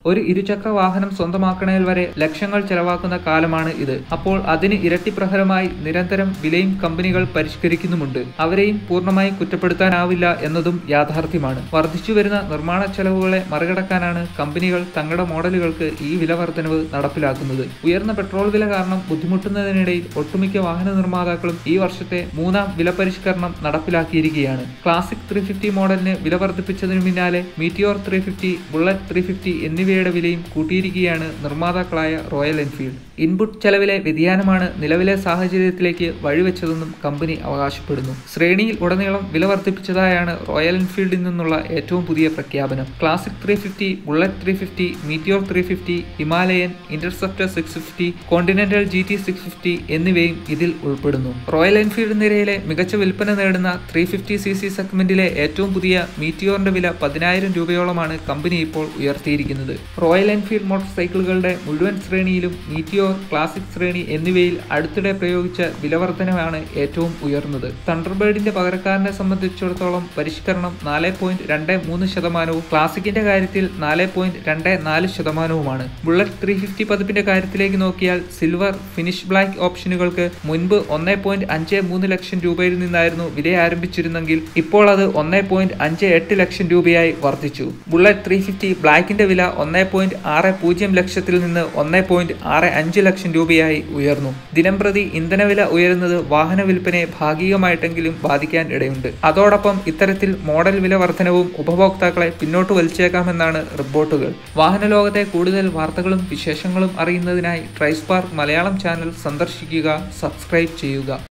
ഒരു ഇരുചക്ര വാഹനം സ്വന്തമാക്കണേൽ വരെ ലക്ഷങ്ങൾ ചെലവാക്കുന്ന കാലമാണ് ഇത് അപ്പോൾ അതിന് ഇരട്ടി പ്രഹരമായി നിരന്തരം വിലയും കമ്പനികൾ പരിഷ്കരിക്കുന്നുമുണ്ട് അവരെയും പൂർണ്ണമായി കുറ്റപ്പെടുത്താനാവില്ല എന്നതും യാഥാർത്ഥ്യമാണ് വർദ്ധിച്ചു വരുന്ന നിർമ്മാണ ചെലവുകളെ മറികടക്കാനാണ് കമ്പനികൾ തങ്ങളുടെ മോഡലുകൾക്ക് ഈ വില വർധനവ് നടപ്പിലാക്കുന്നത് ഉയർന്ന പെട്രോൾ വില കാരണം ബുദ്ധിമുട്ടുന്നതിനിടയിൽ ഒട്ടുമിക്ക വാഹന നിർമ്മാതാക്കളും ഈ വർഷത്തെ മൂന്നാം വില പരിഷ്കരണം നടപ്പിലാക്കിയിരിക്കുകയാണ് ക്ലാസിക് ത്രീ ഫിഫ്റ്റി മോഡലിന് വില വർദ്ധിപ്പിച്ചതിനു പിന്നാലെ meteor three fifty bullet three fifty എന്നിവയുടെ വിലയും കൂട്ടിയിരിക്കുകയാണ് നിർമ്മാതാക്കളായ റോയൽ എൻഫീൽഡ് ഇൻപുട്ട് ചെലവിലെ വ്യതിയാനമാണ് നിലവിലെ സാഹചര്യത്തിലേക്ക് വഴിവെച്ചതെന്നും കമ്പനി അവകാശപ്പെടുന്നു ശ്രേണിയിൽ ഉടനീളം വില വർദ്ധിപ്പിച്ചതായാണ് റോയൽ എൻഫീൽഡിൽ നിന്നുള്ള ഏറ്റവും പുതിയ പ്രഖ്യാപനം classic three fifty bullet three fifty meteor three fifty Himalayan interceptor six fifty continental G T six fifty എന്നിവയും ഇതിൽ ഉൾപ്പെടുന്നു റോയൽ എൻഫീൽഡ് നിരയിലെ മികച്ച വിൽപ്പന നേടുന്ന ത്രീ ഫിഫ്റ്റി സി സി സെഗ്മെന്റിലെ ഏറ്റവും പുതിയ മീറ്റിയോറിന്റെ വില പതിനായിരം രൂപയോളമാണ് കമ്പനി ഇപ്പോൾ ഉയർത്തിയിരിക്കുന്നത് റോയൽ എൻഫീൽഡ് മോട്ടോർ സൈക്കിളുകളുടെ മുഴുവൻ ശ്രേണിയിലും മീറ്റിയോർ ക്ലാസിക് ശ്രേണി എന്നിവയിൽ അടുത്തിടെ പ്രയോഗിച്ച വിലവർധനമാണ് ഏറ്റവും ഉയർന്നത് തണ്ടർബേർഡിന്റെ പകരക്കാരനെ സംബന്ധിച്ചിടത്തോളം പരിഷ്കരണം നാല് പോയിന്റ് രണ്ട് മൂന്ന് ശതമാനവും ക്ലാസിക്കിന്റെ കാര്യത്തിൽ നാല് പോയിന്റ് രണ്ട് നാല് ശതമാനവുമാണ് ബുള്ളറ്റ് ത്രീ ഫിഫ്റ്റി പതിപ്പിന്റെ കാര്യത്തിലേക്ക് നോക്കിയാൽ സിൽവർ ഫിനിഷ് ബ്ലാക്ക് ഓപ്ഷനുകൾക്ക് മുൻപ് ഒന്നേ പോയിന്റ് അഞ്ച് മൂന്ന് ലക്ഷം രൂപയിൽ നിന്നായിരുന്നു വില ആരംഭിച്ചിരുന്നെങ്കിൽ ഇപ്പോൾ അത് ഒന്നേ പോയിന്റ് അഞ്ച് എട്ട് ലക്ഷം രൂപയായി വർദ്ധിച്ചു ബുള്ളറ്റ് ത്രീ ഫിഫ്റ്റി ബ്ലാക്കിന്റെ വില ഒന്നേ പോയിന്റ് ആറ് പൂജ്യം ലക്ഷത്തിൽ നിന്ന് ഒന്നേ പോയിന്റ് ആറ് അഞ്ച് ലക്ഷം രൂപയായി ഉയർന്നു ദിനംപ്രതി ഇന്ധനവില ഉയരുന്നത് വാഹന വിൽപ്പനയെ ഭാഗികമായിട്ടെങ്കിലും ബാധിക്കാൻ ഇടയുണ്ട് അതോടൊപ്പം ഇത്തരത്തിൽ മോഡൽ വില വർധനവും ഉപഭോക്താക്കളെ പിന്നോട്ട് വലിച്ചേക്കാമെന്നാണ് റിപ്പോർട്ടുകൾ വാഹന ലോകത്തെ കൂടുതൽ വാർത്തകളും വിശേഷങ്ങളും അറിയുന്നതിനായി ട്രൈസ്പാർക്ക് മലയാളം ചാനൽ സന്ദർശിക്കുക സബ്സ്ക്രൈബ് ചെയ്യുക